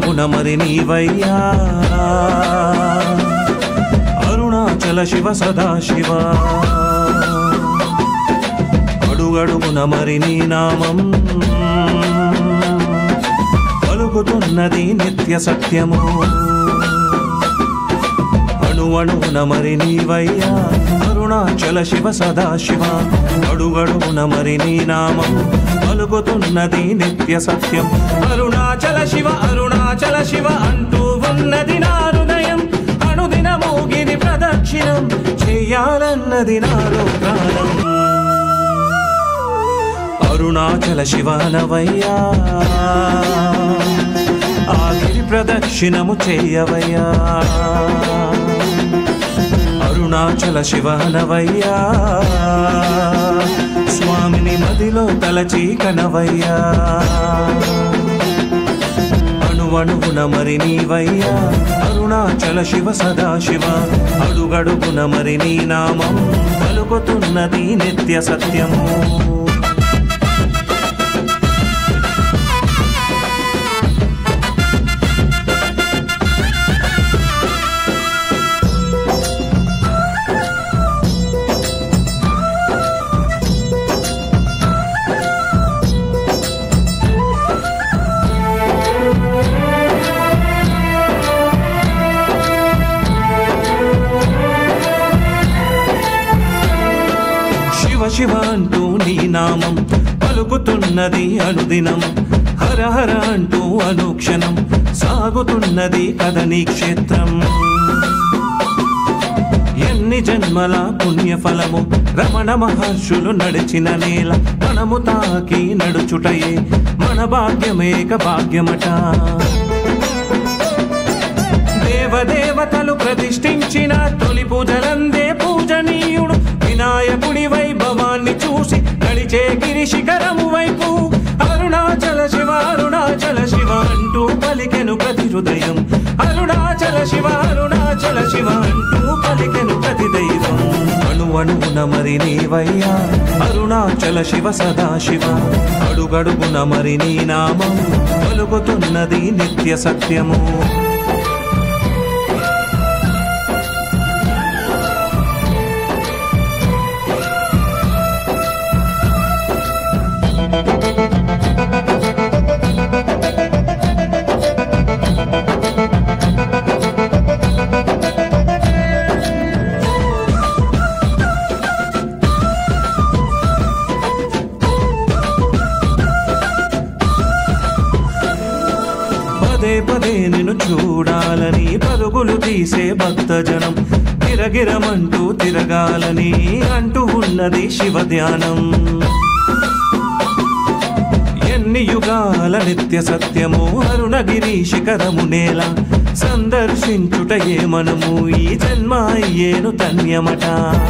అడుగడుగున మరి నీవయ్యా అరుణాచల శివ సదాశివ అడుగడుగున మరి నీ నామం పలుకుతున్నది నిత్య సత్యము అణువణువున మరి నీవయ్యా అరుణాచల శివ సదాశివ అడుగడుగున మరి నీ నామం పలుకుతున్నది నిత్య సత్యం అరుణాచల శివ అరుణాచల శివ అంటూ ఉన్నది నా హృదయం అనుదిన మోగిని ప్రదక్షిణం చెయ్యాలన్నది నాలో ప్రాణం అరుణాచల శివనవయ్యా ఆగిరి ప్రదక్షిణము చేయవయ్యా అరుణాచల శివనవయ్యా స్వామిని మదిలో తలచి కనవయ్యా అణువణువున మరి నీవయ్యా అరుణాచల శివ సదాశివ అడుగడుగున మరి నీ నామం పలుకుతున్నది నిత్య సత్యము శివ శివ అంటూ నీ నామం పలుకుతున్నది అనుదినం హర హర అంటూ అనుక్షణం సాగుతున్నది కథ నీ క్షేత్రం ఎన్ని జన్మల పుణ్యఫలము రమణ మహర్షులు నడిచిన నేల మనము తాకి నడుచుటయే మన భాగ్యమేక భాగ్యమట దేవదేవతలు ప్రతిష్ఠించిన తొలి పూజలందే పూజనీయుడు వినాయకుడి వైభవాన్ని చూసి నడిచే గిరి శిఖరము వైపు అరుణాచల శివ అరుణాచల శివ అంటూ పలికెను ప్రతి హృదయం అరుణాచల శివ అరుణాచల శివ అంటూ పలికెను ప్రతి దైవం అణువణువున మరి నీవయ్యా అరుణాచల శివ సదాశివ అడుగడుగున మరి నీ నామం పలుకుతున్నది నిత్య సత్యము పదే పదే నిన్ను చూడాలని పరుగులు తీసే భక్తజనం గిరగిరమంటూ తిరగాలని అంటూ ఉన్నది శివ ధ్యానం ఎన్ని యుగాల నిత్య సత్యము అరుణగిరి శిఖరము నేల సందర్శించుటయే మనము ఈ జన్మ అయ్యేను ధన్యమట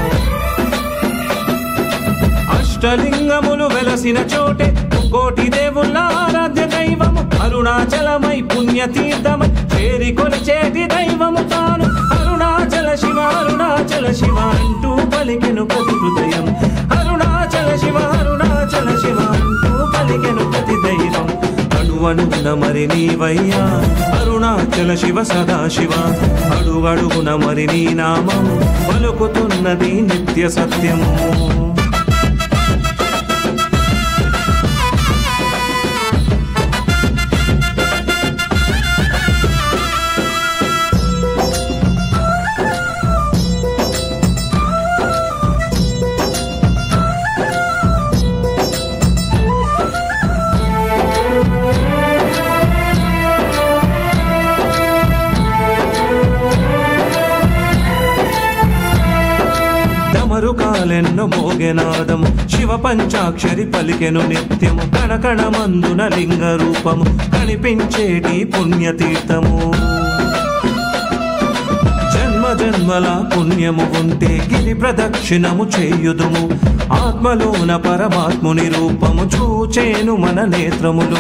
అష్టలింగములు వెలసిన చోటే కోటి దేవుళ్ళ ఆరాధ్య దైవము అరుణాచలమై పుణ్యతీర్థమై చేరి కొలిచేటి దైవము తాను అరుణాచల శివ అరుణాచల శివ అంటూ పలికెను ప్రతి హృదయం అరుణాచల శివ అరుణాచల శివ అంటూ పలికెను ప్రతి దైవం అణువణువున మరి నీవయ్యా అరుణాచల శివ సదాశివ అడుగడుగున మరి నీ నామం పలుకుతున్నది నిత్య సత్యము డమరు కాలెన్ను మోగెనాదము శివ పంచాక్షరి పలికెను నిత్యము కణకణమందున లింగ రూపము కనిపించేటి పుణ్యతీర్థము జన్మ జన్మల పుణ్యము ఉంటే గిరి ప్రదక్షిణము చేయుదుము ఆత్మలోన పరమాత్ముని రూపము చూచేను మన నేత్రములు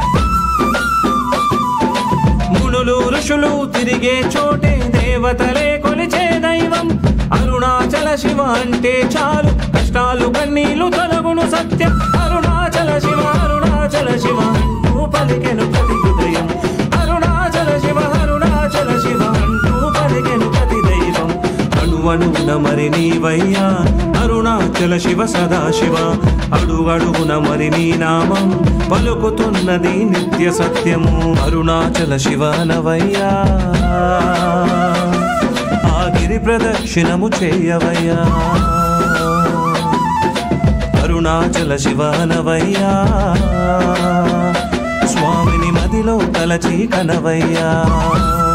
మునులు ఋషులు తిరిగే చోటే దేవతలే కొలిచే దైవం అరుణాచల శివ అంటే చాలు కష్టాలు కన్నీళ్లు తొలగును సత్యం అరుణాచల శివ అరుణాచల శివ అంటూ పలికెను ప్రతి హృదయం అరుణాచల అడుగడుగున మరి నీవయ్యా అరుణాచల శివ సదాశివ అడుగడుగున మరి నీ నామం పలుకుతున్నది నిత్య సత్యము అరుణాచల శివ నవయ్యా ఆ గిరి ప్రదక్షిణము చేయవయ్యా అరుణాచల శివనవయ్యా స్వామిని మదిలో తలచి కనవయ్యా